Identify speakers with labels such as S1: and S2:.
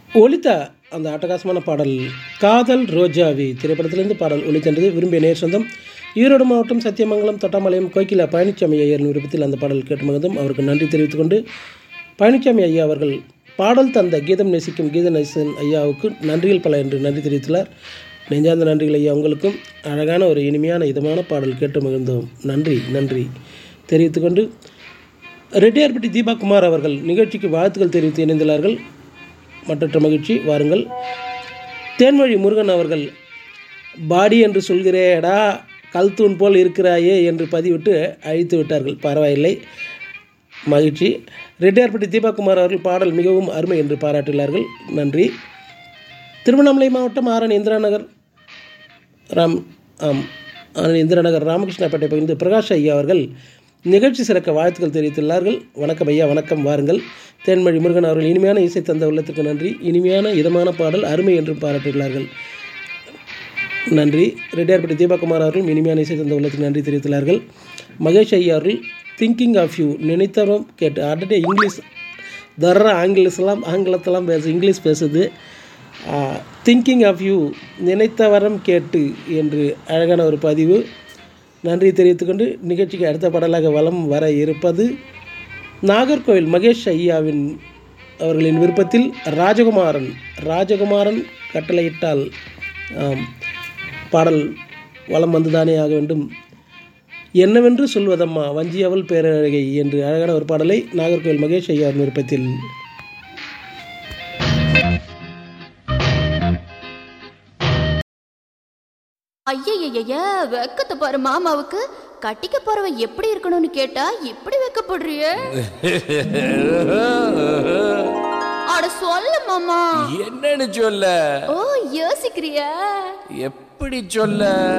S1: ஒலித்த அந்த அட்டகாசமான பாடல் காதல் ரோஜாவி திரைப்படத்திலிருந்து பாடல் ஒலித்தென்றது விரும்பிய நேர் சொந்தம் ஈரோடு மாவட்டம் சத்தியமங்கலம் தொட்டாமலையம் கோகிலா பழனிசாமி ஐயர் விருப்பத்தில் அந்த பாடல் கேட்டு மகிழ்ந்தும் அவருக்கு நன்றி தெரிவித்துக் கொண்டு பழனிசாமி ஐயா அவர்கள் பாடல் தந்த கீதம் நேசிக்கும் கீத நேசன் ஐயாவுக்கு நன்றிகள் பல என்று நன்றி தெரிவித்துள்ளார் நெஞ்சார்ந்த நன்றிகள் ஐயா உங்களுக்கும் அழகான ஒரு இனிமையான இதமான பாடல் கேட்டு மகிழ்ந்தோம் நன்றி நன்றி தெரிவித்துக்கொண்டு ரெட்டியார்பட்டி தீபா குமார் அவர்கள் நிகழ்ச்சிக்கு வாழ்த்துக்கள் தெரிவித்து இணைந்துள்ளார்கள் மற்றற்ற மகிழ்ச்சி வாருங்கள் தேன்மொழி முருகன் அவர்கள் பாடி என்று சொல்கிறேடா கல்தூண் போல் இருக்கிறாயே என்று பதிவிட்டு அழித்து விட்டார்கள் பரவாயில்லை மகிழ்ச்சி ரெட்டியார்பட்டி தீபக்குமார் அவர்கள் பாடல் மிகவும் அருமை என்று பாராட்டியுள்ளார்கள் நன்றி திருவண்ணாமலை மாவட்டம் ஆரணி இந்திரா நகர் ராம் ஆம் ஆரணி இந்திரா நகர் ராமகிருஷ்ணப்பேட்டை பகிர்ந்து பிரகாஷ் ஐயா அவர்கள் நிகழ்ச்சி சிறக்க வாழ்த்துக்கள் தெரிவித்துள்ளார்கள் வணக்கம் ஐயா வணக்கம் வாருங்கள் தேன்மொழி முருகன் அவர்கள் இனிமையான இசை தந்த உள்ளத்திற்கு நன்றி இனிமையான இதமான பாடல் அருமை என்றும் பாராட்டியுள்ளார்கள் நன்றி ரெட்டியார்பட்டி தீபகுமார் அவர்களும் இனிமையான இசை தந்த உள்ளத்துக்கு நன்றி தெரிவித்துள்ளார்கள் மகேஷ் ஐயா அவர்கள் திங்கிங் ஆஃப் யூ நினைத்தவரும் கேட்டு ஆல்ரெடி இங்கிலீஷ் தர்ற ஆங்கிலஸ்லாம் ஆங்கிலத்தெல்லாம் பேசு இங்கிலீஷ் பேசுது திங்கிங் ஆஃப் யூ நினைத்தவரம் கேட்டு என்று அழகான ஒரு பதிவு நன்றி தெரிவித்துக்கொண்டு நிகழ்ச்சிக்கு அடுத்த பாடலாக வலம் வர இருப்பது நாகர்கோவில் மகேஷ் ஐயாவின் அவர்களின் விருப்பத்தில் ராஜகுமாரன் ராஜகுமாரன் கட்டளையிட்டால் ஆம், பாடல் வலம் வந்துதானே ஆக வேண்டும் என்னவென்று சொல்வதம்மா வஞ்சியவள் பேரழகை என்று அழகான ஒரு பாடலை நாகர்கோவில் மகேஷ் ஐயாவின் விருப்பத்தில்
S2: ஐயய்யய்ய வெக்கத்தை பாரு மாமாவுக்கு கட்டிக்க போறவ எப்படி இருக்கணும்னு கேட்டா இப்படி வெக்கப்படுறிய அட சொல்லு மாமா
S3: என்னன்னு சொல்ல
S2: ஓ யோசிக்கிறியா
S3: எப்படி சொல்ல